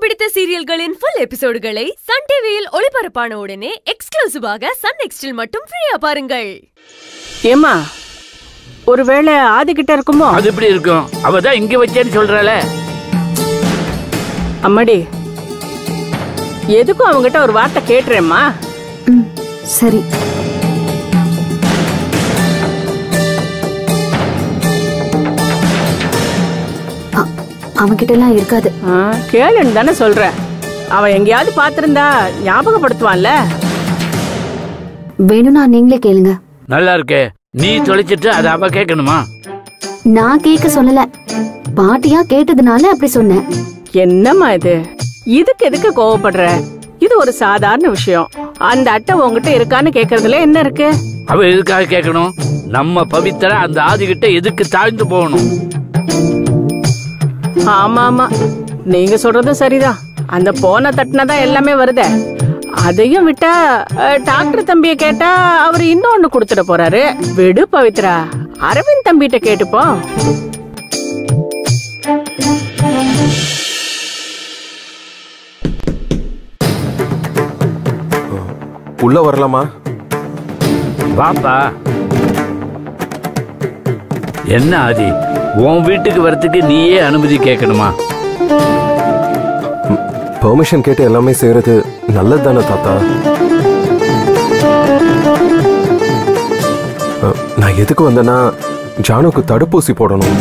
பிடித்த சீரியல்களின் full எபிசோடுகளை Sun டிவியில் ஒளிபரப்பான உடனே எக்ஸ்க்ளூசிவாக சன் நெக்ஸ்டில் மட்டும் ஃப்ரீயா பாருங்கள் ஏமா ஒருவேளை ஆதிக்கிட்ட இருக்குமோ அது எப்படி இருக்கும் அவ தான் இங்க வச்சேன்னு சொல்றாளே அம்மாடி எதுக்கும் அவங்கிட்ட ஒரு வார்த்தை கேட்டுறேம்மா ம் சரி அ- அவன்கிட்ட எல்லாம் இருக்காது ஆ, கேளுன்னு தானே சொல்றேன் அவன் எங்கேயாவது பார்த்திருந்தா ஞாபகப்படுத்துவான்ல வேணும்னா நீங்களே கேளுங்க நல்லா இருக்கே நீ தொலைச்சிட்டு அதை அவ கேட்கணுமா நான் கேட்க சொல்லல பாட்டியா கேட்டதுனால அப்படி சொன்னேன் என்னம்மா இது இதுக்கு எதுக்கு கோவப்படுற இது ஒரு சாதாரண விஷயம் அந்த அட்டை உங்ககிட்ட இருக்கான்னு கேக்குறதுல என்ன இருக்கு அவ எதுக்காக கேட்கணும் நம்ம பவித்ரா அந்த ஆதிகிட்ட எதுக்கு தாழ்ந்து போகணும் ஆமா ஆமா நீங்க சொல்றதும் சரிதான் அந்த போன தட்டினதான் எல்லாமே வருதே அதையும் விட்டா அஹ், டாக்டர் தம்பிய கேட்டா அவர் இன்னொன்னு கொடுத்துட போறாரு விடு பவித்ரா அரவிந்த் தம்பிட்ட கேட்டுப்போம் உள்ள வரலாமா வாப்பா என்ன ஆதி உன் வீட்டுக்கு வரத்துக்கு நீயே அனுமதி கேட்கணுமா பெர்மிஷன் கேட்டு எல்லாமே செய்யறது நல்லது தானே தாத்தா அஹ், நான் எதுக்கு வந்தேன்னா ஜானுக்கு தடுப்பூசி போடணும்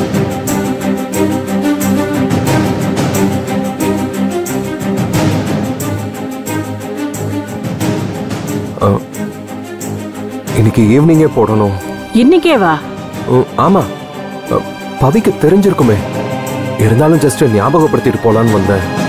அஹ், இன்னைக்கு ஈவினிங்கே போடணும் இன்னைக்கே வா உம், ஆமா அஹ், பவிக்கு தெரிஞ்சிருக்குமே இருந்தாலும் ஜஸ்ட் ஞாபகப்படுத்திட்டு போலான்னு வந்தேன்